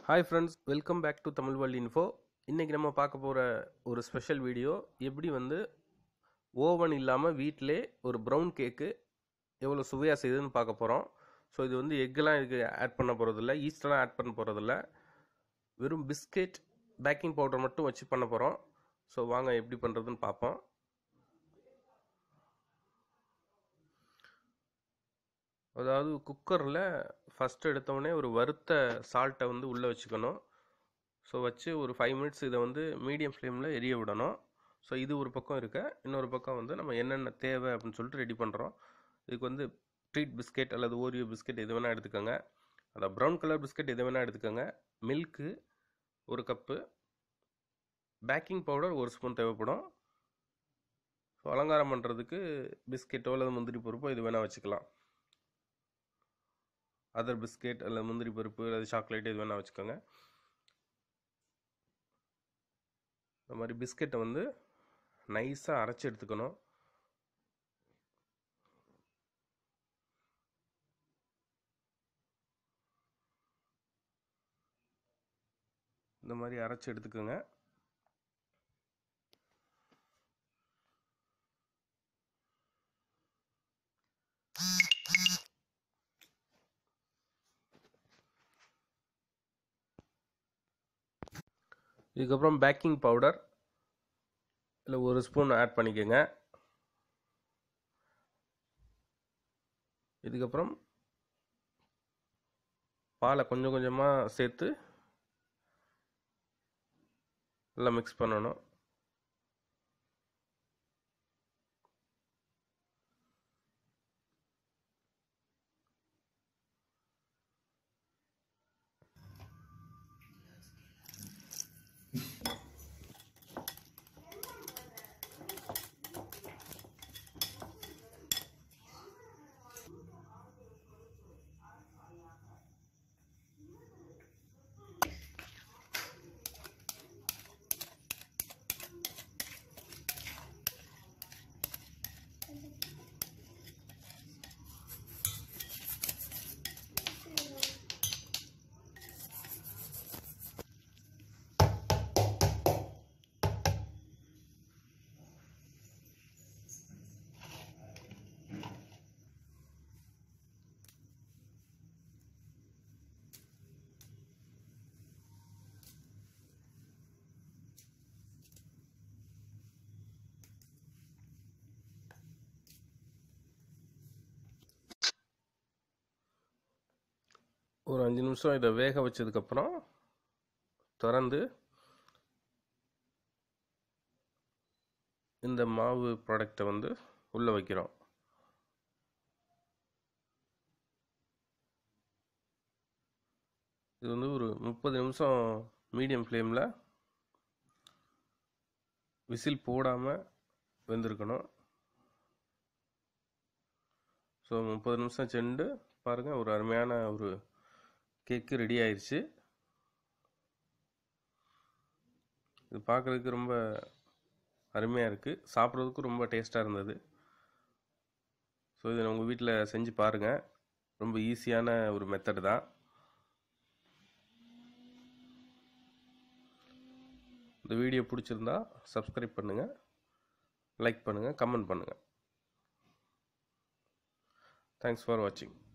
hi friends welcome back to Tamil world info இன்றைக்கி நம்ம பார்க்க போகிற ஒரு ஸ்பெஷல் வீடியோ எப்படி வந்து ஓவன் இல்லாமல் வீட்டிலே ஒரு ப்ரௌன் கேக்கு எவ்வளோ சுவையாக செய்யுதுன்னு பார்க்க போகிறோம் ஸோ இது வந்து எக்கெல்லாம் இதுக்கு ஆட் பண்ண போகிறதில்ல ஈஸ்டெல்லாம் ஆட் பண்ண போகிறதில்ல வெறும் பிஸ்கெட் பேக்கிங் பவுடர் மட்டும் வச்சு பண்ண போகிறோம் ஸோ வாங்க எப்படி பண்ணுறதுன்னு பார்ப்போம் அதாவது குக்கரில் ஃபஸ்ட்டு எடுத்தோடனே ஒரு வறுத்த சால்ட்டை வந்து உள்ளே வச்சுக்கணும் ஸோ வச்சு ஒரு ஃபைவ் மினிட்ஸ் இதை வந்து மீடியம் ஃப்ளேமில் எரிய விடணும் ஸோ இது ஒரு பக்கம் இருக்க இன்னொரு பக்கம் வந்து நம்ம என்னென்ன தேவை அப்படின்னு சொல்லிட்டு ரெடி பண்ணுறோம் இதுக்கு வந்து ட்ரீட் பிஸ்கெட் அல்லது ஓரியோ பிஸ்கெட் எது வேணால் எடுத்துக்கோங்க அதான் ப்ரௌன் கலர் பிஸ்கெட் எது வேணால் எடுத்துக்கோங்க மில்க்கு ஒரு கப்பு பேக்கிங் பவுடர் ஒரு ஸ்பூன் தேவைப்படும் ஸோ அலங்காரம் பண்ணுறதுக்கு பிஸ்கெட்டோ அல்லது முந்திரி பருப்போ இது வேணால் வச்சுக்கலாம் அதர் பிஸ்கெட் அல்லது முந்திரி பருப்பு அல்லது சாக்லேட் இது வேணால் வச்சுக்கோங்க இந்த மாதிரி பிஸ்கெட்டை வந்து நைஸாக அரைச்சி எடுத்துக்கணும் இந்த மாதிரி அரைச்சி எடுத்துக்கோங்க இதுக்கப்புறம் பேக்கிங் பவுடர் இல்லை ஒரு ஸ்பூன் ஆட் பண்ணிக்கோங்க இதுக்கப்புறம் பாலை கொஞ்சம் கொஞ்சமாக சேர்த்து நல்லா மிக்ஸ் பண்ணணும் ஒரு அஞ்சு நிமிஷம் இதை வேக வச்சதுக்கப்புறம் திறந்து இந்த மாவு ப்ராடக்டை வந்து உள்ளே வைக்கிறோம் இது வந்து ஒரு முப்பது நிமிஷம் மீடியம் ஃப்ளேமில் விசில் போடாமல் வெந்திருக்கணும் ஸோ முப்பது நிமிஷம் சென்று பாருங்கள் ஒரு அருமையான ஒரு கேக்கு ரெடி ஆயிடுச்சு இது பார்க்குறதுக்கு ரொம்ப அருமையாக இருக்குது சாப்பிட்றதுக்கும் ரொம்ப டேஸ்ட்டாக இருந்தது ஸோ இதை உங்கள் வீட்டில் செஞ்சு பாருங்கள் ரொம்ப ஈஸியான ஒரு மெத்தடு தான் இந்த வீடியோ பிடிச்சிருந்தா சப்ஸ்கிரைப் பண்ணுங்கள் லைக் பண்ணுங்கள் கமெண்ட் பண்ணுங்கள் தேங்க்ஸ் ஃபார் வாட்சிங்